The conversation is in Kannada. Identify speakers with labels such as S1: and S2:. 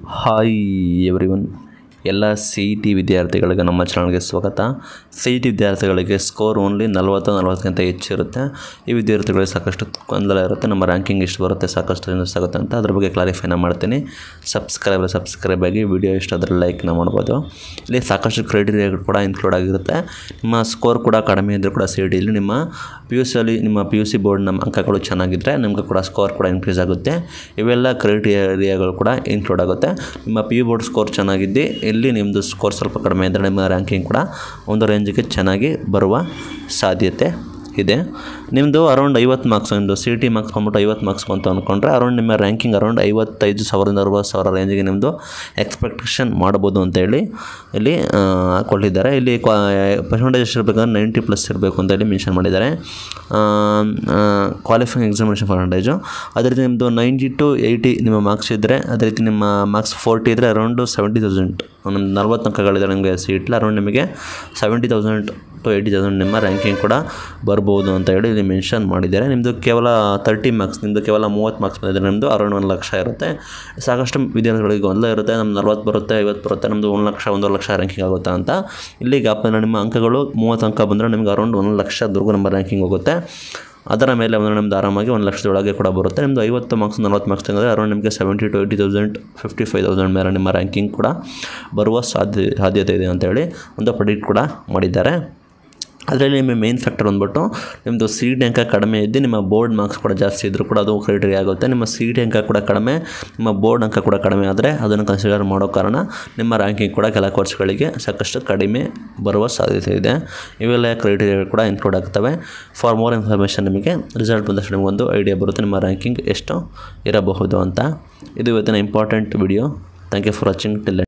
S1: ಹಾಯ್ ಎವ್ರಿವನ್ ಎಲ್ಲ ಸಿ ಇ ಟಿ ವಿದ್ಯಾರ್ಥಿಗಳಿಗೆ ನಮ್ಮ ಚಾನಲ್ಗೆ ಸ್ವಾಗತ ಸಿ ಇ ಟಿ ವಿದ್ಯಾರ್ಥಿಗಳಿಗೆ ಸ್ಕೋರ್ ಓನ್ಲಿ ನಲವತ್ತು ನಲವತ್ತಕ್ಕಿಂತ ಹೆಚ್ಚಿರುತ್ತೆ ಈ ವಿದ್ಯಾರ್ಥಿಗಳಿಗೆ ಸಾಕಷ್ಟು ಗೊಂದಲ ಇರುತ್ತೆ ನಮ್ಮ ರ್ಯಾಂಕಿಂಗ್ ಎಷ್ಟು ಬರುತ್ತೆ ಸಾಕಷ್ಟು ನ್ಯೂಸ್ ಆಗುತ್ತೆ ಅಂತ ಅದ್ರ ಬಗ್ಗೆ ಕ್ಲಾರಿಫೈನ ಮಾಡ್ತೀನಿ ಸಬ್ಸ್ಕ್ರೈಬ್ ಸಬ್ಸ್ಕ್ರೈಬ್ ಆಗಿ ವಿಡಿಯೋ ಇಷ್ಟ ಆದರೆ ಲೈಕ್ನ ಮಾಡ್ಬೋದು ಇಲ್ಲಿ ಸಾಕಷ್ಟು ಕ್ರೈಟೀರಿಯಾಗಳು ಕೂಡ ಇನ್ಕ್ಲೂಡ್ ಆಗಿರುತ್ತೆ ನಿಮ್ಮ ಸ್ಕೋರ್ ಕೂಡ ಕಡಿಮೆ ಇದ್ದರೂ ಕೂಡ ಸಿ ಇ ಟಿಲಿ ನಿಮ್ಮ ಪಿ ಯು ಸಿಯಲ್ಲಿ ನಿಮ್ಮ ಪಿ ಯು ಸಿ ಬೋರ್ಡ್ನ ಅಂಕಗಳು ಚೆನ್ನಾಗಿದ್ದರೆ ನಿಮಗೆ ಕೂಡ ಸ್ಕೋರ್ ಕೂಡ ಇನ್ಕ್ರೀಸ್ ಆಗುತ್ತೆ ಇವೆಲ್ಲ ಕ್ರೈಟೀರಿಯಾಗಳು ಕೂಡ ಇನ್ಕ್ಲೂಡ್ ಆಗುತ್ತೆ ನಿಮ್ಮ ಪಿ ಯು ಬೋರ್ಡ್ ಸ್ಕೋರ್ ಚೆನ್ನಾಗಿದ್ದು ಇಲ್ಲಿ ನಿಮ್ಮದು ಸ್ಕೋರ್ ಸ್ವಲ್ಪ ಕಡಿಮೆ ಇದ್ದರೆ ನಿಮ್ಮ ರ್ಯಾಂಕಿಂಗ್ ಕೂಡ ಒಂದು ರೇಂಜಿಗೆ ಚೆನ್ನಾಗಿ ಬರುವ ಸಾಧ್ಯತೆ ಇದೆ ನಿಮ್ಮದು ಅರೌಂಡ್ ಐವತ್ತು ಮಾರ್ಕ್ಸ್ ನಿಮ್ಮದು ಸಿ ಟಿ ಮಾರ್ಕ್ಸ್ ಬಂದ್ಬಿಟ್ಟು ಐವತ್ತು ಮಾರ್ಕ್ಸ್ ಅಂತ ಅಂದ್ಕೊಂಡ್ರೆ ಅರೌಂಡ್ ನಿಮ್ಮ ರ್ಯಾಂಕಿಂಗ್ ಅರೌಂಡ್ ಐವತ್ತೈದು ಸಾವಿರದಿಂದ ಅರವತ್ತು ಸಾವಿರ ರೇಂಜಿಗೆ ನಿಮ್ಮದು ಎಕ್ಸ್ಪೆಕ್ಟೇಷನ್ ಮಾಡ್ಬೋದು ಅಂತೇಳಿ ಇಲ್ಲಿ ಆ, ಕೊಟ್ಟಿದ್ದಾರೆ ಇಲ್ಲಿ ಕ್ವಾ ಪರ್ಸೆಂಟೇಜ್ ಎಷ್ಟು ಇರಬೇಕಂದ್ರೆ ನೈಂಟಿ ಪ್ಲಸ್ ಇರಬೇಕು ಅಂತ ಹೇಳಿ ಮೆನ್ಷನ್ ಮಾಡಿದ್ದಾರೆ ಕ್ವಾಲಿಫೈಯಿಂಗ್ ಎಕ್ಸಾಮಿನೇಷನ್ ಪರ್ಸೆಂಟೇಜು ಅದೇ ರೀತಿ ನಿಮ್ಮದು ನೈಂಟಿ ಟು ಏಯ್ಟಿ ನಿಮ್ಮ ಮಾರ್ಕ್ಸ್ ಇದ್ದರೆ ಅದೇ ರೀತಿ ನಿಮ್ಮ ಮಾರ್ಕ್ಸ್ ಫೋರ್ಟಿ ಇದ್ದರೆ ಅರೌಂಡು ಸೆವೆಂಟಿ ತೌಸಂಡ್ ಒಂದು ನಲ್ವತ್ತು ಅಂಕಗಳಿದೆ ನಿಮಗೆ ಸೀಟ್ಲಿ ಅರೌಂಡ್ ನಿಮಗೆ seventy thousand to eighty thousand ನಿಮ್ಮ ರ್ಯಾಂಕಿಂಗ್ ಕೂಡ ಬರ್ಬೋದು ಅಂತ ಹೇಳಿ ಇಲ್ಲಿ ಮೆನ್ಷನ್ ಮಾಡಿದ್ದಾರೆ ನಿಮ್ಮದು ಕೇವಲ ತರ್ಟಿ ಮಾರ್ಕ್ಸ್ ನಿಮ್ಮದು ಕೇವಲ ಮೂವತ್ತು ಮಾರ್ಕ್ಸ್ ಬಂದಿದೆ ನಿಮ್ಮದು ಅರೌಂಡ್ ಒಂದು ಲಕ್ಷ ಇರುತ್ತೆ ಸಾಕಷ್ಟು ವಿದ್ಯಾರ್ಥಿಗಳಿಗೆ ಗೊಂದಲ ಇರುತ್ತೆ ನಮ್ಮ ನಲ್ವತ್ತು ಬರುತ್ತೆ ಐವತ್ತು ಬರುತ್ತೆ ನಮ್ಮದು ಒಂದು ಲಕ್ಷ ಒಂದೂವರೆ ಲಕ್ಷ ರ್ಯಾಂಕಿಂಗ್ ಆಗುತ್ತಾ ಅಂತ ಇಲ್ಲಿ ಗ್ಯಾಪ್ ನಿಮ್ಮ ಅಂಕಗಳು ಮೂವತ್ತು ಅಂಕ ಬಂದರೆ ನಿಮಗೆ ಅರೌಂಡ್ ಒಂದು ಲಕ್ಷದವರೆಗೂ ನಮ್ಮ ರ್ಯಾಂಕಿಂಗ್ ಹೋಗುತ್ತೆ ಅದರ ಮೇಲೆ ಒಂದು ನಿಮ್ಮದು ಆರಾಮಾಗಿ ಒಂದು ಲಕ್ಷದೊಳಗೆ ಕೂಡ ಬರುತ್ತೆ ನಿಮ್ಮದು ಐವತ್ತು ಮಾರ್ಕ್ಸ್ ನಲ್ವತ್ತು ಮಾರ್ಕ್ಸ್ ತೆಗೆದ್ರೆ ಅರೌಂಡ್ ನಿಮಗೆ seventy to eighty thousand fifty five thousand ಮೇಲೆ ನಿಮ್ಮ ರ್ಯಾಂಕಿಂಗ್ ಕೂಡ ಬರುವ ಸಾಧ್ಯ ಸಾಧ್ಯತೆ ಇದೆ ಅಂತೇಳಿ ಒಂದು ಪ್ರೆಡಿಕ್ಟ್ ಕೂಡ ಮಾಡಿದ್ದಾರೆ ಅದರಲ್ಲಿ ನಿಮ್ಮ ಮೇನ್ ಫ್ಯಾಕ್ಟರ್ ಬಂದ್ಬಿಟ್ಟು ನಿಮ್ಮದು ಸಿ ಟಿ ಅಂಕ ಕಡಿಮೆ ಇದ್ದು ನಿಮ್ಮ ಬೋರ್ಡ್ ಮಾರ್ಕ್ಸ್ ಕೂಡ ಜಾಸ್ತಿ ಇದ್ದರೂ ಕೂಡ ಅದು ಕ್ರೈಟೀರಿಯಾ ಆಗುತ್ತೆ ನಿಮ್ಮ ಸಿ ಟಿ ಅಂಕ ಕೂಡ ಕಡಿಮೆ ನಿಮ್ಮ ಬೋರ್ಡ್ ಅಂಕ ಕೂಡ ಕಡಿಮೆ ಆದರೆ ಅದನ್ನು ಕನ್ಸಿಡರ್ ಮಾಡೋ ಕಾರಣ ನಿಮ್ಮ ರ್ಯಾಂಕಿಂಗ್ ಕೂಡ ಕೆಲ ಕೋರ್ಸ್ಗಳಿಗೆ ಸಾಕಷ್ಟು ಕಡಿಮೆ ಬರುವ ಸಾಧ್ಯತೆ ಇದೆ ಇವೆಲ್ಲ ಕ್ರೈಟೀರಿಯಾ ಕೂಡ ಇನ್ಕ್ಲೂಡ್ ಆಗ್ತವೆ ಫಾರ್ ಮೋರ್ ಇನ್ಫಾರ್ಮೇಷನ್ ನಿಮಗೆ ರಿಸಲ್ಟ್ ಬಂದಷ್ಟು ನಿಮಗೊಂದು ಐಡಿಯಾ ಬರುತ್ತೆ ನಿಮ್ಮ ರ್ಯಾಂಕಿಂಗ್ ಎಷ್ಟು ಇರಬಹುದು ಅಂತ ಇದು ಇವತ್ತಿನ important video thank you for watching till